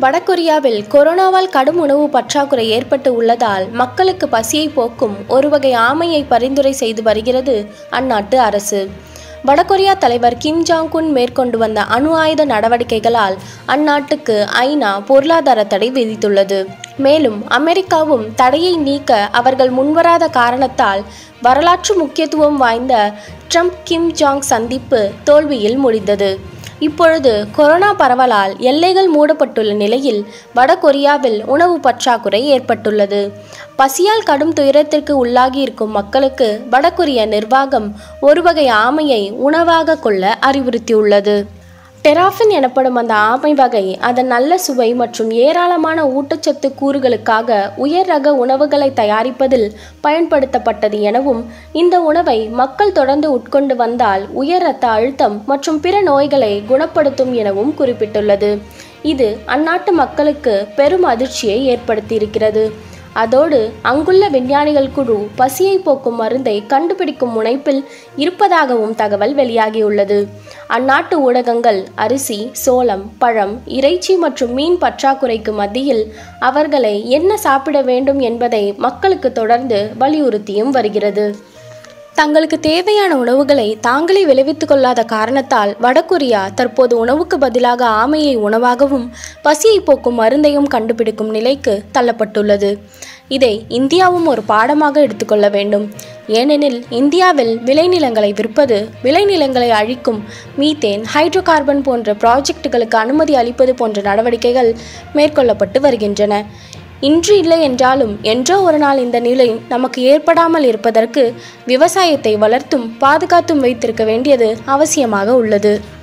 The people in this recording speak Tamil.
வடகொரியாவில் கொரோனாவால் கடும் உணவு பற்றாக்குறை ஏற்பட்டு உள்ளதால் மக்களுக்கு பசியை போக்கும் ஒரு வகை ஆமையை பரிந்துரை செய்து வருகிறது அந்நாட்டு அரசு வடகொரியா தலைவர் கிம் ஜாங் உன் மேற்கொண்டு வந்த அணு ஆயுத நடவடிக்கைகளால் அந்நாட்டுக்கு ஐநா பொருளாதார தடை விதித்துள்ளது மேலும் அமெரிக்காவும் தடையை நீக்க அவர்கள் முன்வராத காரணத்தால் வரலாற்று முக்கியத்துவம் வாய்ந்த ட்ரம்ப் கிம் ஜாங் சந்திப்பு தோல்வியில் முடிந்தது இப்பொழுது கொரோனா பரவலால் எல்லைகள் மூடப்பட்டுள்ள நிலையில் வடகொரியாவில் உணவு பற்றாக்குறை ஏற்பட்டுள்ளது பசியால் கடும் துயரத்திற்கு உள்ளாகி இருக்கும் மக்களுக்கு வடகொரிய நிர்வாகம் ஒரு வகை ஆமையை உணவாக கொள்ள அறிவுறுத்தியுள்ளது டெராஃபின் எனப்படும் அந்த ஆமை வகை அதன் நல்ல சுவை மற்றும் ஏராளமான ஊட்டச்சத்து கூறுகளுக்காக உயர் ரக உணவுகளை தயாரிப்பதில் பயன்படுத்தப்பட்டது எனவும் இந்த உணவை மக்கள் தொடர்ந்து உட்கொண்டு வந்தால் உயர் ரத்த அழுத்தம் மற்றும் பிற நோய்களை குணப்படுத்தும் எனவும் குறிப்பிட்டுள்ளது இது அந்நாட்டு மக்களுக்கு பெரும் அதிர்ச்சியை ஏற்படுத்தியிருக்கிறது அதோடு அங்குள்ள விஞ்ஞானிகள் குழு பசியை போக்கும் மருந்தை கண்டுபிடிக்கும் முனைப்பில் இருப்பதாகவும் தகவல் வெளியாகியுள்ளது அந்நாட்டு ஊடகங்கள் அரிசி சோளம் பழம் இறைச்சி மற்றும் மீன் பற்றாக்குறைக்கு மத்தியில் அவர்களை என்ன சாப்பிட வேண்டும் என்பதை மக்களுக்கு தொடர்ந்து வலியுறுத்தியும் வருகிறது தங்களுக்கு தேவையான உணவுகளை தாங்களே விளைவித்துக் கொள்ளாத காரணத்தால் வடகொரியா தற்போது உணவுக்கு பதிலாக ஆமையை உணவாகவும் பசியை போக்கும் மருந்தையும் கண்டுபிடிக்கும் நிலைக்கு தள்ளப்பட்டுள்ளது இதை இந்தியாவும் ஒரு பாடமாக எடுத்துக்கொள்ள வேண்டும் ஏனெனில் இந்தியாவில் விளைநிலங்களை விற்பது விளைநிலங்களை அழிக்கும் மீத்தேன் ஹைட்ரோ கார்பன் போன்ற ப்ராஜெக்டுகளுக்கு அனுமதி அளிப்பது போன்ற நடவடிக்கைகள் மேற்கொள்ளப்பட்டு வருகின்றன இன்று இல்லை என்றாலும் என்றோ ஒரு நாள் இந்த நிலை நமக்கு ஏற்படாமல் இருப்பதற்கு விவசாயத்தை வளர்த்தும் பாதுகாத்தும் வைத்திருக்க வேண்டியது அவசியமாக உள்ளது